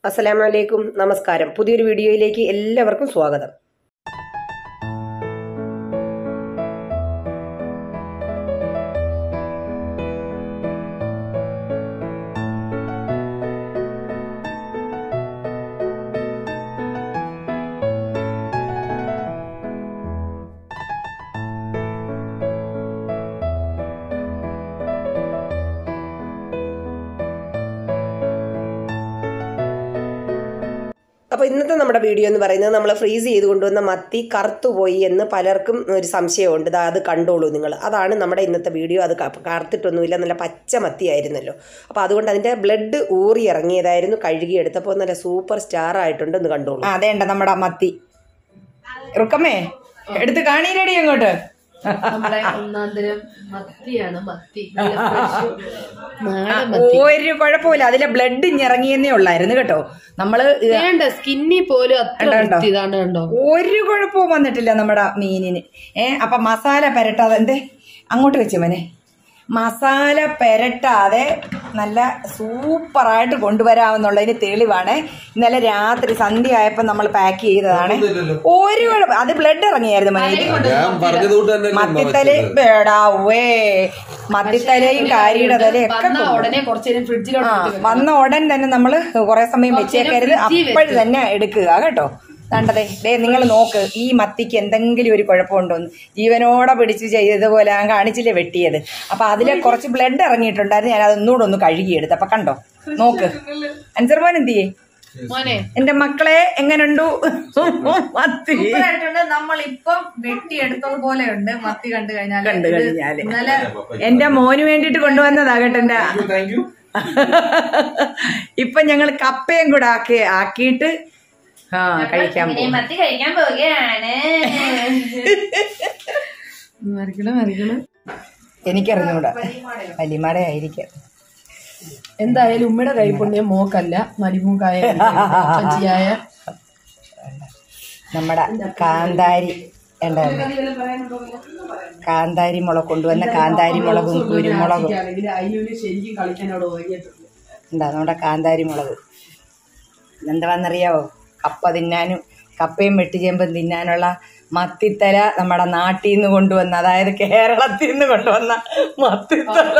അസ്സലാമലൈക്കും നമസ്കാരം പുതിയൊരു വീഡിയോയിലേക്ക് എല്ലാവർക്കും സ്വാഗതം അപ്പോൾ ഇന്നത്തെ നമ്മുടെ വീഡിയോ എന്ന് പറയുന്നത് നമ്മൾ ഫ്രീസ് ചെയ്ത് കൊണ്ടുവന്ന മത്തി കറുത്തുപോയി എന്ന് പലർക്കും ഒരു സംശയമുണ്ട് ദാ അത് കണ്ടോളൂ നിങ്ങൾ അതാണ് നമ്മുടെ ഇന്നത്തെ വീഡിയോ അത് ക- കറുത്തിട്ടൊന്നുമില്ല നല്ല പച്ച മത്തി ആയിരുന്നല്ലോ അപ്പോൾ അതുകൊണ്ട് അതിൻ്റെ ബ്ലഡ് ഊറി ഇറങ്ങിയതായിരുന്നു കഴുകിയെടുത്തപ്പോൾ നല്ല സൂപ്പർ സ്റ്റാർ ആയിട്ടുണ്ട് എന്ന് കണ്ടോളൂ ആ അതേണ്ട നമ്മുടെ മത്തി റുക്കമ്മേ എടുത്ത് കാണീരടി അങ്ങോട്ട് നമ്മളെ ഒന്നാന്തരം മത്തിയാണ് മത്തി നല്ല fresh നാടൻ മത്തി ഒരു കുഴപ്പമില്ല അതിലെ ബ്ലഡ് ഇറങ്ങിയെന്നേ ഉള്ളായിരുന്നു കേട്ടോ നമ്മള് വേണ്ട സ്കിന്നി പോലും അത്ര കണ്ടോ? വൃത്തി ഇതാണ് കണ്ടോ ഒരു കുഴപ്പവും വന്നിട്ടില്ല നമ്മുടെ മീനിന് ഏ അപ്പൊ മസാല പെരട്ടാതെ എന്തേ അങ്ങോട്ട് വെച്ച് മോനെ മസാല പെരട്ടാതെ നല്ല സൂപ്പറായിട്ട് കൊണ്ടുവരാമെന്നുള്ളതിന് തെളിവാണ് ഇന്നലെ രാത്രി സന്ധ്യ ആയപ്പോ നമ്മൾ പാക്ക് ചെയ്തതാണ് ഒരു കുഴപ്പം അത് ബ്ലഡ് ഇറങ്ങിയായിരുന്നു മോനെ ഞാൻ പറഞ്ഞതുകൊണ്ട് തന്നെ മത്തിത്തല വേടാവേ മത്തിത്തലയും കാരിയുടെ തലയും ഒക്കെ വന്ന ഉടനെ കുറച്ചു നേരം ഫ്രിഡ്ജിലോട്ട് ആ വന്ന ഉടൻ തന്നെ നമ്മൾ കുറെ സമയം വെച്ചേക്കരുത് അപ്പോഴും തന്നെ എടുക്കുക കേട്ടോ കണ്ടതേ ദേ നിങ്ങൾ നോക്ക് ഈ മത്തിക്ക് എന്തെങ്കിലും ഒരു കുഴപ്പമുണ്ടോന്ന് ജീവനോടെ പിടിച്ച് ചെയ്തതുപോലെ ഞാൻ കാണിച്ചില്ലേ വെട്ടിയത് അപ്പൊ അതില് കുറച്ച് ബ്ലഡ് ഇറങ്ങിയിട്ടുണ്ടായിരുന്നു ഞാൻ അതൊന്നുകൂടെ ഒന്ന് കഴുകിയെടുത്ത് അപ്പൊ കണ്ടോ നോക്ക് അൻസർമോൻ എന്ത് ചെയ്യേ മോനെ എന്റെ മക്കളെ എങ്ങനുണ്ടു മത്തി നമ്മളിപ്പം വെട്ടിയെടുത്തതുപോലെ ഉണ്ട് മത്തി കണ്ടു കഴിഞ്ഞാൽ കണ്ടു കഴിഞ്ഞാല് ഇന്നലെ എന്റെ മോന് വേണ്ടിട്ട് കൊണ്ടുവന്നതാകട്ടെ എന്റെ താങ്ക് യു ഇപ്പൊ ഞങ്ങൾ കപ്പയും കൂടെ ആക്കി ആക്കിയിട്ട് ആ കഴിക്കാൻ പോകും മത്തി കഴിക്കാൻ പോവുകയാണ് മറിക്കണം മറിക്കണം എനിക്കറിഞ്ഞൂടാ വലിമാടെ ആയിരിക്കാം എന്തായാലും ഉമ്മയുടെ കൈപ്പുണ്യം മോക്കല്ല മരിമൂക്കായ ചച്ചിയായ നമ്മുടെ കാന്താരി ഉണ്ടായിരുന്നു കാന്താരി മുളക് കൊണ്ടുവന്ന കാന്താരി മുളകും കുരുമുളകും ശരിക്കും കളിക്കാനോട് ഉണ്ടാ നമ്മുടെ കാന്താരി മുളക് എന്താണെന്നറിയാവോ കപ്പ തിന്നാനും കപ്പയും വെട്ടിച്ചേമ്പും തിന്നാനുള്ള മത്തിത്തല നമ്മുടെ നാട്ടിൽ നിന്ന് കൊണ്ടുവന്ന അതായത് കേരളത്തിൽ നിന്ന് കൊണ്ടുവന്ന മത്തിത്തല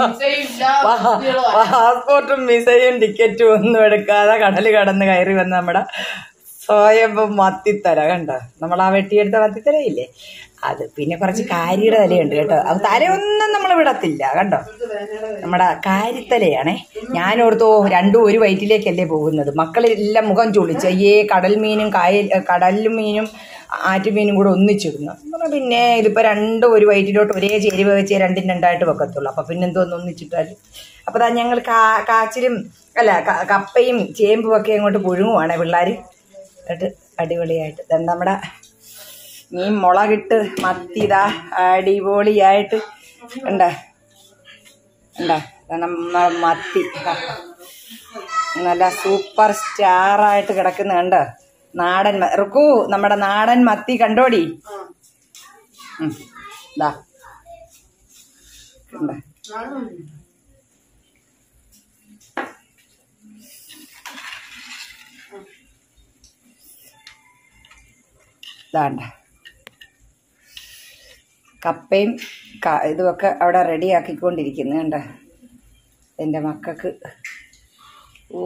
പാസ്പോർട്ടും വിസയും ടിക്കറ്റും ഒന്നും എടുക്കാതെ കടൽ കടന്ന് കയറി വന്ന നമ്മുടെ സ്വയംഭം മത്തിത്തല കണ്ടോ നമ്മൾ ആ വെട്ടിയെടുത്ത മത്തിത്തലയില്ലേ അത് പിന്നെ കുറച്ച് കാരിയുടെ തലയുണ്ട് കേട്ടോ അത് തലയൊന്നും നമ്മൾ വിടത്തില്ല കണ്ടോ നമ്മുടെ കാരിത്തലയാണേ ഞാനോർത്തോ രണ്ടും ഒരു വയറ്റിലേക്കല്ലേ പോകുന്നത് മക്കളെല്ലാം മുഖം ചൊളിച്ച് അയ്യേ കടൽ മീനും കായൽ കടൽ മീനും ആറ്റുമീനും കൂടെ ഒന്നിച്ചിടുന്നു അപ്പൊ പിന്നെ ഇതിപ്പോ രണ്ടും ഒരു വയറ്റിലോട്ട് ഒരേ ചേരുവ വെച്ചേ രണ്ടും രണ്ടായിട്ട് വെക്കത്തുള്ളൂ അപ്പൊ പിന്നെ എന്തോന്ന് ഒന്നിച്ചിട്ടാല് അപ്പൊ ദാ ഞങ്ങൾ കാ കാച്ചിലും അല്ല ക- കപ്പയും ചേമ്പും ഒക്കെ അങ്ങോട്ട് പുഴുങ്ങുവാണേ പിള്ളേർ എന്നിട്ട് അടിപൊളിയായിട്ട് ദാ നമ്മുടെ മീൻ മുളകിട്ട് മത്തി ഇതാ അടിപൊളിയായിട്ട് കണ്ട കണ്ട നമ്മ മത്തി ദാ. നല്ല സൂപ്പർ സ്റ്റാറായിട്ട് കിടക്കുന്ന കണ്ട നാടൻ മ- റുക്കു നമ്മുടെ നാടൻ മത്തി കണ്ടോടി ഉം. ദാ കണ്ട ഇതാണ്ട കപ്പയും ക- ഇതുമൊക്കെ അവിടെ റെഡി ആക്കിക്കൊണ്ടിരിക്കുന്നു കണ്ട എൻ്റെ മക്കൾക്ക് ഓ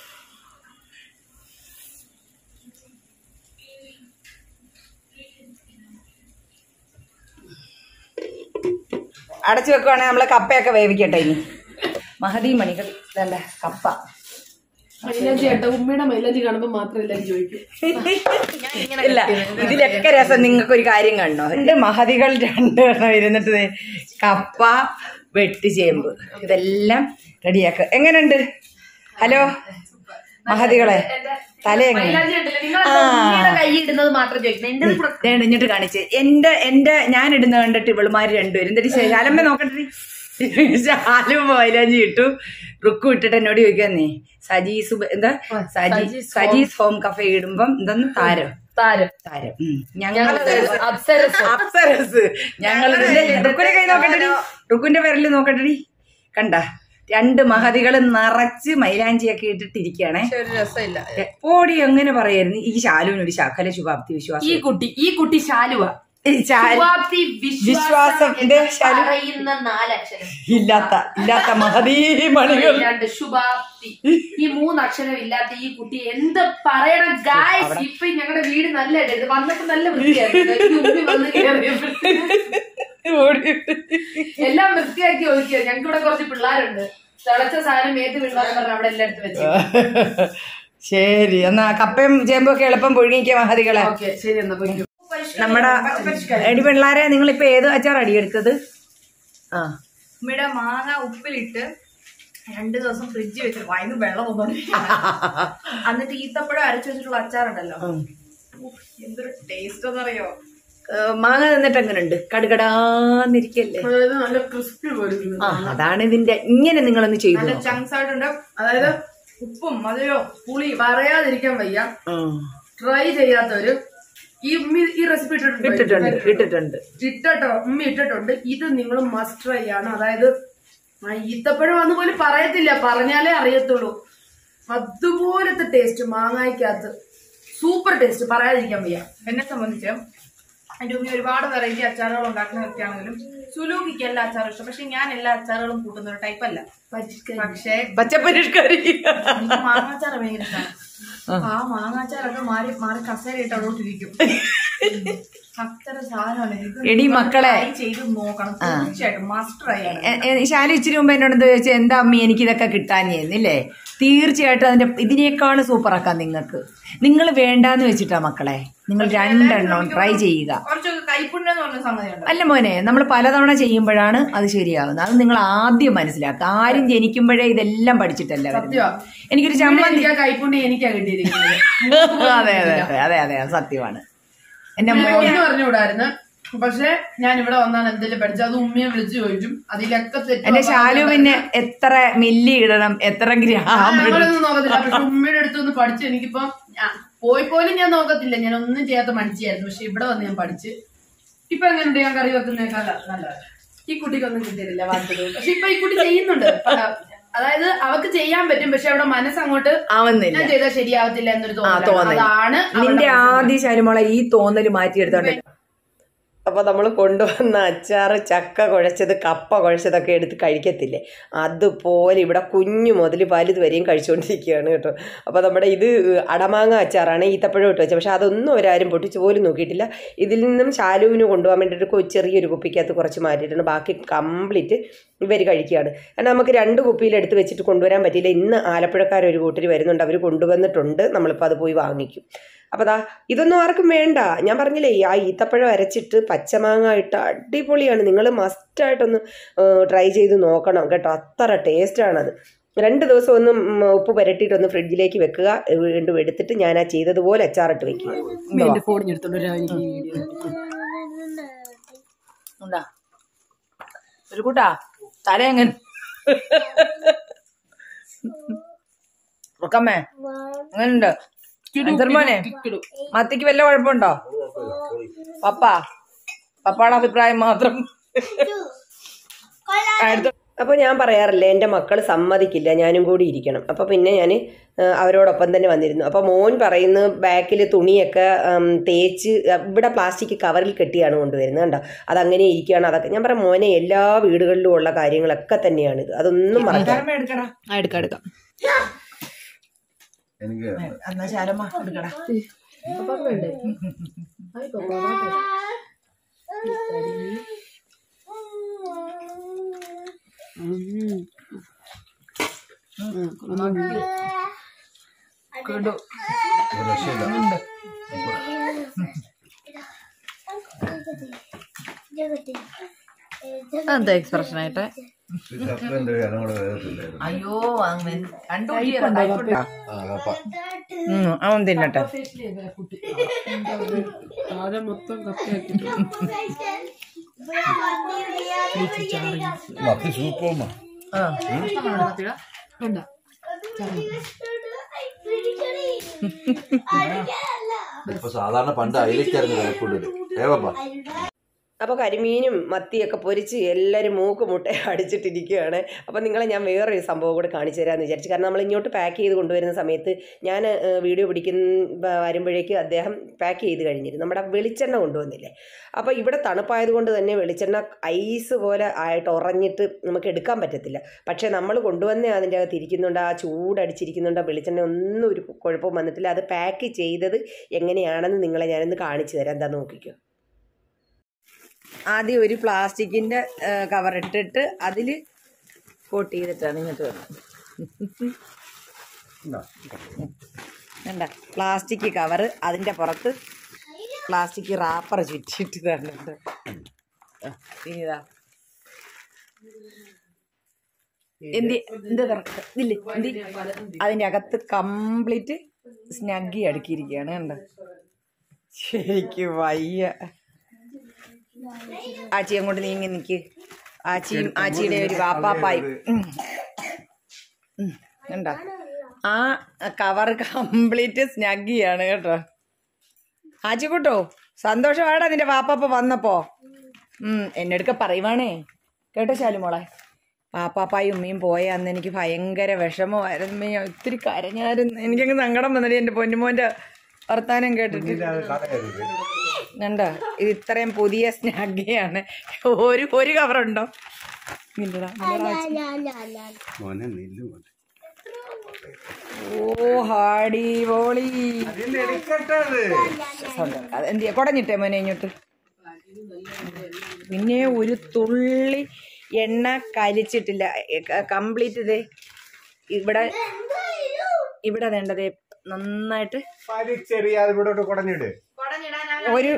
അടച്ചു വെക്കുവാണെങ്കിൽ നമ്മൾ കപ്പയൊക്കെ വേവിക്കട്ടെ ഇനി മഹദി മണികൾ ഇതല്ല കപ്പ മൈലാഞ്ചി കേട്ടോ ഉമ്മയുടെ മൈലാഞ്ചി കാണുമ്പോ മാത്രം എല്ലാരും ചോദിക്കും ഇല്ല ഇതിലൊക്കെ രസം നിങ്ങൾക്ക് ഒരു കാര്യം കണ്ടോ രണ്ട് മഹതികൾ രണ്ടെണ്ണം ഇരുന്നിട്ട് ദേ കപ്പ വെട്ടിച്ചേമ്പ് ഇതെല്ലാം റെഡിയാക്ക എങ്ങനെയുണ്ട് ഹലോ മഹതികളെ തല എങ്ങനെ കൈ ഇടുന്നത് മാത്രം ചോദിക്കുന്നത് എന്റെ ദേണ്ട ഇങ്ങോട്ട് കാണിച്ച് എന്റെ എന്റെ ഞാൻ ഇടുന്ന കണ്ടിട്ട് ഇവളുമാര് രണ്ടുപേരും എന്നിട്ട് ശാലമ്മ നോക്കട്ടെ ശാലും മൈലാഞ്ചി ഇട്ടു റുക്കു ഇട്ടിട്ട് എന്നോട് ചോദിക്കാന്നേ സജീസ് ഉപ- എന്താ സജി സജീസ് ഹോം കഫേ ഇടുമ്പം എന്തെന്ന് താരം താരം താരം ഉം. ഞങ്ങള് അപ്സരസ് അപ്സരസ് ഞങ്ങൾ റുക്കുന്റെ കൈ നോക്കട്ടെടി റുക്കുന്റെ വിരല് നോക്കട്ടെടി കണ്ട രണ്ട് മഹതികൾ നിറച്ച് മൈലാഞ്ചിയൊക്കെ ഇട്ടിട്ടിരിക്കുകയാണേ പക്ഷെ ഒരു രസമില്ല ഓടി എങ്ങനെ പറയായിരുന്നു ഈ ശാലുവിന് ഒരു ശകല ശുഭാപ്തി വിശ്വാസം ഈ കുട്ടി ഈ കുട്ടി ശാലുവ ഈ ശാലു ശുഭാപ്തി വിശ്വാസം എന്ന് ഇത് ശാലു പറയുന്ന നാലക്ഷരം ഇല്ലാത്ത ഇല്ലാത്ത മഹതീ മണികൾ രണ്ട് ശുഭാപ്തി ഈ മൂന്നക്ഷരം ഇല്ലാത്ത ഈ കുട്ടി എന്ത് പറയണം ഗായ്സ് ഇപ്പൊ ഞങ്ങളുടെ വീട് നല്ല ഇത് വന്നപ്പോ നല്ല വൃത്തിയായിരുന്നു ഈ ഉമ്മി വന്ന് കേറിയപ്പോഴത്തേക്ക് എല്ലാം വൃത്തിയാക്കി ഒതുക്കിയത് ഞങ്ങൾക്ക് ഇവിടെ കുറച്ച് പിള്ളേരുണ്ട് തിളച്ച സാധനം മേത്ത് വീഴുവാന്ന് പറഞ്ഞ അവിടെ എല്ലാം എടുത്ത് വെച്ചു ശരി എന്നാ കപ്പയും ചേമ്പും ഒക്കെ എളുപ്പം പുഴുങ്ങിക്ക മഹതികളെ ഓക്കെ ശരി എന്നാ പോയി നമ്മുടെ എടി പിള്ളാരെ നിങ്ങളിപ്പോ ഏത് അച്ചാർ അടിയെടുത്തത് ആ ഉമ്മയുടെ മാങ്ങ ഉപ്പിലിട്ട് രണ്ടു ദിവസം ഫ്രിഡ്ജ് വെച്ചിട്ട് വായിന്ന് വെള്ളം വന്നോണ്ട് എന്നിട്ട് ഈത്തപ്പഴം അരച്ചു വെച്ചിട്ടുള്ള അച്ചാറുണ്ടല്ലോ ഉഫ്, എന്തൊരു ടേസ്റ്റ് എന്നറിയോ ഏ, മാങ്ങ നിന്നിട്ട് എങ്ങനെയുണ്ട് കടുകടാന്നിരിക്കല്ലേ അതായത് നല്ല ക്രിസ്പി പോലും ആ അതാണ് ഇതിന്റെ ഇങ്ങനെ നിങ്ങളൊന്ന് ചെയ്തു നല്ല നോക്ക്. ചങ്ക്സ് ആയിട്ടുണ്ട് അതായത് ഉപ്പും മധുരവും പുളി പറയാതിരിക്കാൻ വയ്യ ഉം. ട്രൈ ചെയ്യാത്തവര് ഈ ഉമ്മി ഈ റെസിപ്പി ഇട്ടിട്ടുണ്ട് ഇട്ടിട്ടുണ്ട് ഇട്ടിട്ടുണ്ട് ഇട്ടോ ഉമ്മി ഇട്ടിട്ടുണ്ട് ഇത് നിങ്ങൾ മസ്റ്റ് ട്രൈ ആണ് അതായത് ആ ഈത്തപ്പഴം അന്ന് പോലും പറയത്തില്ല പറഞ്ഞാലേ അറിയത്തുള്ളൂ അതുപോലത്തെ ടേസ്റ്റ് മാങ്ങായ്ക്കകത്ത് സൂപ്പർ ടേസ്റ്റ് പറയാതിരിക്കാൻ വയ്യ എന്നെ സംബന്ധിച്ച് എന്റെ ഉമ്മി ഒരുപാട് വെറൈറ്റി അച്ചാറുകൾ ഉണ്ടാക്കുന്ന വ്യക്തിയാണെങ്കിലും സുലൂക്കിക്ക് എല്ലാ അച്ചാറും ഇഷ്ടം പക്ഷെ ഞാൻ എല്ലാ അച്ചാറുകളും കൂട്ടുന്ന ഒരു ടൈപ്പ് അല്ല പക്ഷേ പച്ചപ്പരിഷ്കാരി എനിക്ക് മാങ്ങാച്ചാർ ഭയങ്കര ഇഷ്ടമാണ് ആ മാങ്ങാച്ചാറൊക്കെ മാറി മാറി കസേരയിട്ട് അവിടോട്ടിരിക്കും അത്ര സാധനമാണ് ഇത് എടി നിങ്ങൾ മക്കളെ. try ചെയ്ത് നോക്കണം തീർച്ചയായിട്ടും മസ്റ്റ് ട്രൈ ആണ് എ- എ- ശാലു ഇച്ചിരി മുമ്പ് എന്നോട് എന്താ ചോദിച്ചാൽ എന്താ അമ്മി എനിക്ക് ഇതൊക്കെ കിട്ടാഞ്ഞില്ലേ തീർച്ചയായിട്ടും അതിന്റെ ഇതിനേക്കാൾ സൂപ്പറാക്കാം നിങ്ങൾക്ക് നിങ്ങൾ വേണ്ടാന്ന് വെച്ചിട്ടാ മക്കളെ നിങ്ങൾ രണ്ടെണ്ണം ട്രൈ ചെയ്യുക കുറച്ച് കൈപ്പുണ്യം എന്ന് പറഞ്ഞ സംഗതിയുണ്ട് അല്ല മോനെ നമ്മൾ പലതവണ ചെയ്യുമ്പോഴാണ് അത് ശരിയാവുന്നത് അത് നിങ്ങൾ ആദ്യം മനസ്സിലാക്കുക ആരും ജനിക്കുമ്പോഴേ ഇതെല്ലാം പഠിച്ചിട്ടല്ല വരുന്നത്. സത്യമാ. എനിക്കൊരു ചമ്മന്തി എനിക്ക് ആ കൈപ്പുണ്ണി എനിക്കാ കിട്ടിയിരിക്കുന്നത് അതെ അതെ അതെ അതെ അതെ അത് സത്യമാണ് എന്റെ മോ എന്ന് പറഞ്ഞുകൂടായിരുന്നു പക്ഷെ ഞാൻ ഇവിടെ വന്നാണ് എന്തെങ്കിലും പഠിച്ചത് അത് ഉമ്മയെ വിളിച്ചു ചോദിക്കും അതിലൊക്കെ തെറ്റ് എന്റെ ശാലുവിന് എത്ര മില്ലി ഇടണം എത്ര ഗ്രാം ഇടണം ഞങ്ങളൊന്നും നോക്കത്തില്ല പക്ഷെ ഉമ്മയുടെ അടുത്തൊന്ന് പഠിച്ച് എനിക്കിപ്പം ആ, പോയി പോലും ഞാൻ നോക്കത്തില്ല ഞാൻ ഒന്നും ചെയ്യാത്ത മടിച്ചായിരുന്നു പക്ഷെ ഇവിടെ വന്ന് ഞാൻ പഠിച്ച് ഇപ്പൊ എങ്ങനെയുണ്ട് ഞാൻ കറി വെക്കുന്നേക്കാൾ നല്ല ഈ കുട്ടിക്കൊന്നും കിട്ടിയിട്ടില്ല വാർത്തകൾ പക്ഷെ ഇപ്പൊ ഈ കുട്ടി ചെയ്യുന്നുണ്ട് പ- അതായത് അവക്ക് ചെയ്യാൻ പറ്റും പക്ഷെ അവിടെ മനസ്സങ്ങോട്ട് ആവുന്നില്ല ഞാൻ ചെയ്താൽ ശരിയാവത്തില്ല എന്നൊരു ആ തോന്നലാണ് തോന്നൽ അതാണ് നിന്റെ ആദ്യ ശാലുമോളെ ഈ തോന്നല് മാറ്റിയെടുത്തോണ്ട് അപ്പോൾ നമ്മൾ കൊണ്ടുവന്ന അച്ചാറ് ചക്ക കുഴച്ചത് കപ്പ കുഴച്ചതൊക്കെ എടുത്ത് കഴിക്കത്തില്ലേ അതുപോലെ ഇവിടെ കുഞ്ഞു മുതൽ വലുത് വരെയും കഴിച്ചുകൊണ്ടിരിക്കുകയാണ് കേട്ടോ അപ്പോൾ നമ്മുടെ ഇത് അടമാങ്ങ അച്ചാറാണ് ഈത്തപ്പഴം ഇട്ട് വെച്ചത് പക്ഷേ അതൊന്നും അവരാരും പൊട്ടിച്ച് പോലും നോക്കിയിട്ടില്ല ഇതിൽ നിന്നും ശാലുവിന് കൊണ്ടുപോകാൻ വേണ്ടിയിട്ട് കൊ- ചെറിയൊരു കുപ്പിക്കകത്ത് കുറച്ച് മാറ്റിയിട്ടുണ്ട് ബാക്കി കംപ്ലീറ്റ് ഇവർ കഴിക്കുകയാണ് കാരണം നമുക്ക് രണ്ട് കുപ്പിയിൽ എടുത്ത് വെച്ചിട്ട് കൊണ്ടുവരാൻ പറ്റിയില്ല ഇന്ന് ആലപ്പുഴക്കാരൊരു കൂട്ടർ വരുന്നുണ്ട് അവർ കൊണ്ടുവന്നിട്ടുണ്ട് നമ്മളിപ്പോൾ അത് പോയി വാങ്ങിക്കും അപ്പോൾ ദാ ഇതൊന്നും ആർക്കും വേണ്ട ഞാൻ പറഞ്ഞില്ലേ ആ ഈത്തപ്പഴം അരച്ചിട്ട് പച്ചമാങ്ങ ഇട്ട് അടിപൊളിയാണ് നിങ്ങൾ മസ്റ്റായിട്ടൊന്ന് ട്രൈ ചെയ്ത് നോക്കണം കേട്ടോ അത്ര ടേസ്റ്റാണത് രണ്ട് ദിവസം ഒന്ന് ഉം, ഉപ്പ് പുരട്ടിയിട്ടൊന്ന് ഫ്രിഡ്ജിലേക്ക് വെക്കുക വീണ്ടും എടുത്തിട്ട് ഞാൻ ആ ചെയ്തതുപോലെ അച്ചാറിട്ട് വെക്കുക എന്റെ ഫോണിൽ എടുത്തോണ്ട് വരാം എനിക്ക് ഈ വീഡിയോ ഉണ്ടാ ഒരു കൂട്ടാ തല എങ്ങനെ ഉറക്കമ്മേ അങ്ങനുണ്ട് മോനെ മത്തിക്ക് വല്ല കുഴപ്പമുണ്ടോ പപ്പ പപ്പാടെ അഭിപ്രായം മാത്രം അടുത്ത അപ്പോൾ ഞാൻ പറയാറില്ല എൻ്റെ മക്കൾ സമ്മതിക്കില്ല ഞാനും കൂടി ഇരിക്കണം അപ്പോൾ പിന്നെ ഞാൻ അവരോടൊപ്പം തന്നെ വന്നിരുന്നു അപ്പോൾ മോൻ പറയുന്നു ബാക്കിൽ തുണിയൊക്കെ ഉം, തേച്ച് ഇവിടെ പ്ലാസ്റ്റിക് കവറിൽ കെട്ടിയാണ് കൊണ്ടുവരുന്നത് കണ്ടോ അതങ്ങനെ ഇരിക്കുകയാണ് അതൊക്കെ ഞാൻ പറയാം മോനെ എല്ലാ വീടുകളിലും ഉള്ള കാര്യങ്ങളൊക്കെ തന്നെയാണിത് അതൊന്നും മറക്കാം എടുക്കടാ എടുക്കാം എടുക്കാം എനിക്ക് എന്നാ ശാലമ്മ എടുക്കടാ വേണ്ടേ കേട്ടു ഒരു രക്ഷയില്ല എന്താ എക്സ്പ്രഷൻ ആയിട്ട് ഈ കപ്പേന്റെ ഒരു ഇനം കൂടെ വേഗത്തില്ലായിരുന്നു അയ്യോ അങ്ങനെ കണ്ടു ആ കപ്പ അവൻ തിന്നട്ടെ താഴെ മൊത്തം കപ്പയാക്കിട്ട് മത്തി സൂപ്പർമ്മ ആ വേണ്ട ഇപ്പൊ സാധാരണ പണ്ട് അയിലേക്കായിരുന്നു വില കൂടുതൽ ഏവപ്പ അപ്പോൾ കരിമീനും മത്തിയൊക്കെ പൊരിച്ച് എല്ലാവരും മൂക്ക് മുട്ട അടിച്ചിട്ടിരിക്കുകയാണ് അപ്പോൾ നിങ്ങളെ ഞാൻ വേറൊരു സംഭവം കൂടെ കാണിച്ചു തരാമെന്ന് വിചാരിച്ചു കാരണം നമ്മൾ ഇങ്ങോട്ട് പാക്ക് ചെയ്ത് കൊണ്ടുവരുന്ന സമയത്ത് ഞാൻ ഏഹ്, വീഡിയോ പിടിക്കുന്ന വരുമ്പോഴേക്ക് അദ്ദേഹം പാക്ക് ചെയ്ത് കഴിഞ്ഞിരുന്നു നമ്മുടെ വെളിച്ചെണ്ണ കൊണ്ടുവന്നില്ലേ അപ്പോൾ ഇവിടെ തണുപ്പായതുകൊണ്ട് തന്നെ വെളിച്ചെണ്ണ ഐസ് പോലെ ആയിട്ട് ഉറഞ്ഞിട്ട് നമുക്ക് എടുക്കാൻ പറ്റത്തില്ല പക്ഷേ നമ്മൾ കൊണ്ടുവന്നേ അതിൻ്റെ അകത്ത് ഇരിക്കുന്നുണ്ട് ആ ചൂടടിച്ചിരിക്കുന്നുണ്ട് ആ വെളിച്ചെണ്ണ ഒന്നും ഒരു കുഴപ്പവും വന്നിട്ടില്ല അത് പാക്ക് ചെയ്തത് എങ്ങനെയാണെന്ന് നിങ്ങളെ ഞാനൊന്ന് കാണിച്ചു തരാം എന്താ നോക്കിക്കോ ആദ്യം ഒരു പ്ലാസ്റ്റിക്കിന്റെ കവർ ഇട്ടിട്ട് അതിൽ കോട്ട് ചെയ്തിട്ടാണ് ഇങ്ങോട്ട് വരുന്നത് വേണ്ട പ്ലാസ്റ്റിക് കവർ അതിൻ്റെ പുറത്ത് പ്ലാസ്റ്റിക് റാപ്പർ ചുറ്റിയിട്ട് തരുന്നുണ്ട് ആ, ഇനി ഇതാ എന്തി എന്ത് കറക്റ്റ് ഇല്ല എന്തി അതിൻ്റെ അകത്ത് കംപ്ലീറ്റ് സ്നഗ്ഗി അടുക്കിയിരിക്കുകയാണ് കണ്ടോ ശരിക്കും വയ്യ ആച്ചി അങ്ങോട്ട് നീങ്ങി നിക്ക് ആച്ചിയും ആച്ചിയുടെ ഒരു വാപ്പാപ്പായും ഉം. ഉം. കണ്ടോ ആ കവർ കംപ്ലീറ്റ് സ്നഗ്ഗിയാണ് കേട്ടോ ആച്ചിക്കൂട്ടോ സന്തോഷമാടാ നിന്റെ വാപ്പാപ്പ വന്നപ്പോ ഉം എന്നെടുക്ക പറയുവാണേ കേട്ടോ ശാലുമോളെ പാപ്പാപ്പായും ഉമ്മയും പോയ അന്ന് എനിക്ക് ഭയങ്കര വിഷമമായിരുന്നു ഉമ്മ ഞാൻ ഒത്തിരി കരഞ്ഞായിരുന്നു എനിക്കങ്ങ് സങ്കടം വന്നിട്ട് എൻ്റെ പൊന്നുമോൻ്റെ വർത്താനം കേട്ടിട്ട് കണ്ടോ ഇത് ഇത്രയും പുതിയ സ്നാഗിയാണ് ഒരു ഒരു കവറുണ്ടോ ഇല്ലടാ, ഇല്ലടാ ആച്ചി. മോനെ നെല്ല് മോനെ ഓ ഹാടി ബോളി എന്തിയാ കുടഞ്ഞിട്ടേ മോനെ ഇങ്ങോട്ട് പിന്നെ ഒരു തുള്ളി എണ്ണ കലിച്ചിട്ടില്ല കംപ്ലീറ്റ് ഇതേ ഇവിടെ ഇവിടെ വേണ്ടതേ നന്നായിട്ട് ചെറിയ ഇവിടോട്ട് കുടഞ്ഞിട് ഒരു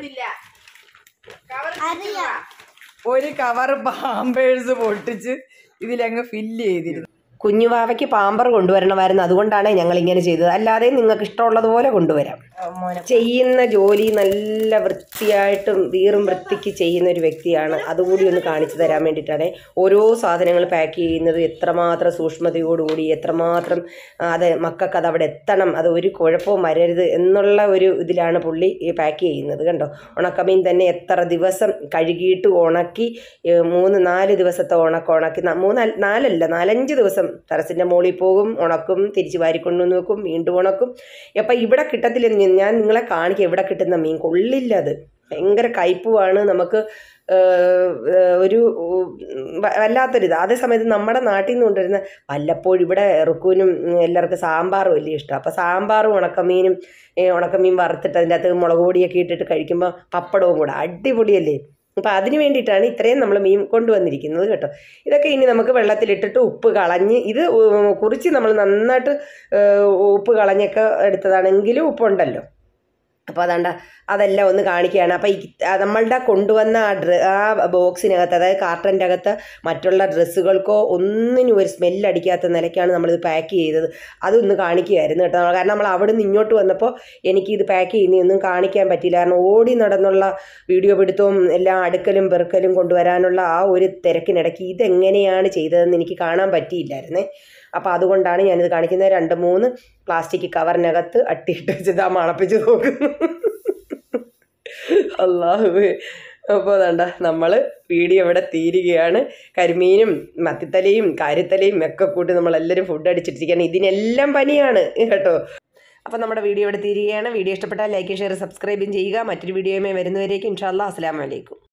ഒരു കവർ പാമ്പേഴ്സ് പൊട്ടിച്ച് ഇതിലങ്ങ് ഫില്ല് ചെയ്തിരുന്നു കുഞ്ഞുവാവയ്ക്ക് പാമ്പർ കൊണ്ടുവരണമായിരുന്നു അതുകൊണ്ടാണ് ഞങ്ങൾ ഇങ്ങനെ ചെയ്തത് അല്ലാതെ നിങ്ങൾക്ക് ഇഷ്ടമുള്ളതുപോലെ കൊണ്ടുവരാം ചെയ്യുന്ന ജോലി നല്ല വൃത്തിയായിട്ടും വീറും വൃത്തിക്ക് ചെയ്യുന്ന ഒരു വ്യക്തിയാണ് അതുകൂടി ഒന്ന് കാണിച്ചു തരാൻ വേണ്ടിയിട്ടാണ് ഓരോ സാധനങ്ങൾ പാക്ക് ചെയ്യുന്നത് എത്രമാത്രം സൂക്ഷ്മതയോടുകൂടി എത്രമാത്രം ആ, അത് മക്കൾക്ക് അത് അവിടെ എത്തണം അത് ഒരു കുഴപ്പവും വരരുത് എന്നുള്ള ഒരു ഇതിലാണ് പുള്ളി ഈ പാക്ക് ചെയ്യുന്നത് കണ്ടോ ഉണക്കമീൻ തന്നെ എത്ര ദിവസം കഴുകിയിട്ട് ഉണക്കി ഏ, മൂന്ന് നാല് ദിവസത്തെ ഉണക്കം ഉണക്കി ന- മൂന്ന് നാലല്ല നാലഞ്ച് ദിവസം ടെറസിൻ്റെ മുകളിൽ പോകും ഉണക്കും തിരിച്ച് വാരിക്കൊണ്ടുവന്ന് വെക്കും വീണ്ടും ഉണക്കും അപ്പം ഇവിടെ കിട്ടത്തില്ല ഞാൻ നിങ്ങളെ കാണിക്കാം ഇവിടെ കിട്ടുന്ന മീൻ കൊള്ളില്ല അത് ഭയങ്കര കയ്പുമാണ് നമുക്ക് ഏഹ്, ഏഹ്, ഒരു ഉം, വ- വല്ലാത്തൊരിത് അതേ സമയത്ത് നമ്മുടെ നാട്ടിൽ നിന്ന് കൊണ്ടുവരുന്ന വല്ലപ്പോഴും ഇവിടെ റുക്കൂനും ഉം, എല്ലാവർക്കും സാമ്പാറും വലിയ ഇഷ്ടം അപ്പോൾ സാമ്പാറും ഉണക്കമീനും ഏ, ഉണക്കമീൻ വറുത്തിട്ട് അതിൻ്റെ അകത്ത് മുളക് പൊടിയൊക്കെ ഇട്ടിട്ട് കഴിക്കുമ്പോൾ പപ്പടവും കൂടെ അടിപൊളിയല്ലേ അപ്പോൾ അതിന് വേണ്ടിയിട്ടാണ് ഇത്രയും നമ്മൾ മീൻ കൊണ്ടുവന്നിരിക്കുന്നത് കേട്ടോ ഇതൊക്കെ ഇനി നമുക്ക് വെള്ളത്തിലിട്ടിട്ട് ഉപ്പ് കളഞ്ഞ് ഇത് ഉം, കുറിച്ച് നമ്മൾ നന്നായിട്ട് ഏഹ്, ഉപ്പ് കളഞ്ഞൊക്കെ എടുത്തതാണെങ്കിലും ഉപ്പുണ്ടല്ലോ അപ്പോൾ അതാണ്ട അതെല്ലാം ഒന്ന് കാണിക്കുകയാണ് അപ്പോൾ ഈ ആ നമ്മളുടെ കൊണ്ടുവന്ന ആ ഡ്ര ആ ബോക്സിനകത്ത് അതായത് കാർട്ടൻ്റെ അകത്ത് മറ്റുള്ള ഡ്രസ്സുകൾക്കോ ഒന്നിനും ഒരു സ്മെല്ലടിക്കാത്ത നിലയ്ക്കാണ് നമ്മളിത് പാക്ക് ചെയ്തത് അതൊന്ന് കാണിക്കുകയായിരുന്നു കേട്ടോ കാരണം നമ്മൾ അവിടെ നിന്ന് ഇങ്ങോട്ട് വന്നപ്പോൾ എനിക്ക് ഇത് പാക്ക് ചെയ്യുന്നതൊന്നും കാണിക്കാൻ പറ്റിയില്ല കാരണം ഓടി നടന്നുള്ള വീഡിയോ പിടുത്തവും എല്ലാം അടുക്കലും പെറുക്കലും കൊണ്ടുവരാനുള്ള ആ ഒരു തിരക്കിനിടയ്ക്ക് ഇതെങ്ങനെയാണ് ചെയ്തതെന്ന് എനിക്ക് കാണാൻ പറ്റിയില്ലായിരുന്നേ അപ്പോൾ അതുകൊണ്ടാണ് ഞാനിത് കാണിക്കുന്നത് രണ്ട് മൂന്ന് പ്ലാസ്റ്റിക് കവറിനകത്ത് അട്ടിയിട്ട് വെച്ചത് ആ മണപ്പിച്ച് നോക്കുന്നു അള്ളാഹുവേ അപ്പോൾ വേണ്ട നമ്മൾ വീഡിയോ ഇവിടെ തീരുകയാണ് കരിമീനും മത്തിത്തലയും കാര്യത്തലയും ഒക്കെ കൂട്ടി നമ്മളെല്ലാവരും ഫുഡ് അടിച്ചിട്ടിരിക്കുകയാണ് ഇതിനെല്ലാം പനിയാണ് കേട്ടോ അപ്പോൾ നമ്മുടെ വീഡിയോ ഇവിടെ തീരുകയാണ് വീഡിയോ ഇഷ്ടപ്പെട്ടാൽ ലൈക്ക് ഷെയർ സബ്സ്ക്രൈബും ചെയ്യുക മറ്റൊരു വീഡിയോയുമായി വരുന്നവരേക്കും ഇൻഷാല്ലാ അസ്സാം വലൈക്കും